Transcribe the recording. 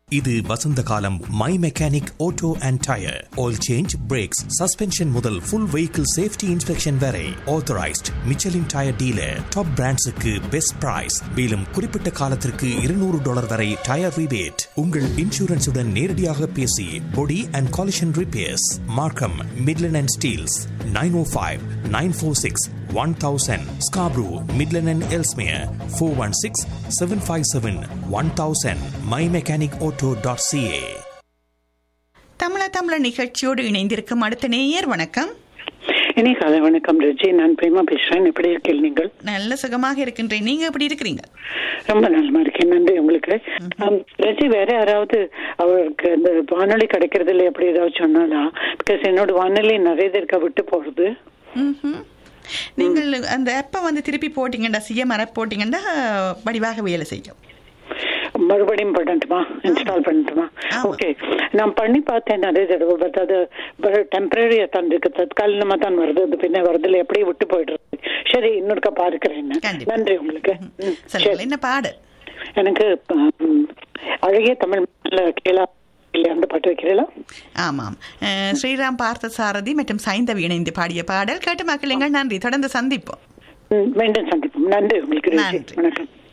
இது வசந்த காலம் my mechanic auto and tyre oil change brakes suspension முதல் ஃபுல் வெஹிக்கிள் சேஃப்டி இன்ஸ்பெக்ஷன் வரை authorised Michelin tyre dealer top பிராண்ட்ஸுக்கு பெஸ்ட் பிரைஸ் மேலும் குறிப்பிட்ட காலத்திற்கு இருநூறு டாலர் வரை டயர் ரிபேட் உங்கள் இன்சூரன்ஸுடன் நேரடியாக பேசி body and collision repairs Markham Midland and Steeles nine O five nine four six one thousand Scarborough Midland and Ellesmere four one six seven five seven one thousand my mechanic auto dot CA தமிழ தமிழ நிகழ்ச்சியோடு இணைந்திருக்கும் அடுத்த நேயர் வணக்கம் இனி காலை வணக்கம் ரஜி நான் பிரேமா பேசுறேன் எப்படி இருக்கீங்க நீங்கள் நல்ல சுகமாக இருக்கின்றேன் நீங்க எப்படி இருக்கிறீங்க ரொம்ப நலமா இருக்கேன் நன்றி உங்களுக்கு ஆம், ரஜி வேற யாராவது அவருக்கு இந்த வானொலி கிடைக்கிறது இல்லை எப்படி ஏதாவது சொன்னாலா பிகாஸ் என்னோட வானொலி நிறைய பேருக்கா விட்டு போறது ம்ஹும். நீங்கள் அந்த ஆப்பை வந்து திருப்பி போட்டீங்கடா சிஎம் ஆப் போட்டீங்கன்னா வடிவாக வேலை செய்யும் மறுபடியும் பண்ணட்டுமா இன்ஸ்டால் பண்ணட்டுமா ஆமா. ஓகே நான் பண்ணி பார்த்தேன் நிறைய தடவை பட் அது டெம்பரரியா தான் இருக்கு தற்காலிகமா தான் வருது அது பின்ன வருதுல எப்படி விட்டு போயிடுறது சரி இன்னொருக்கா பார்க்கிறேன் கண்டிப்பா. நன்றி உங்களுக்கு ம், சொல்லுங்கள் சரி. என்ன பாடல் எனக்கு ம், அழகிய தமிழ் மண்ணில் கேளா இல்லையா அந்த பாட்டு வைக்கிறீங்களா ஆமாம் அஹ், ஸ்ரீராம் பார்த்த சாரதி மற்றும் சைந்தவி இணைந்து பாடிய பாடல் கேட்டு மக்களுங்கள் நன்றி தொடர்ந்து சந்திப்போம் ம், மீண்டும் சந்திப்போம் நன்றி உங்களுக்கு ருச்சி. நன்றி. வணக்கம்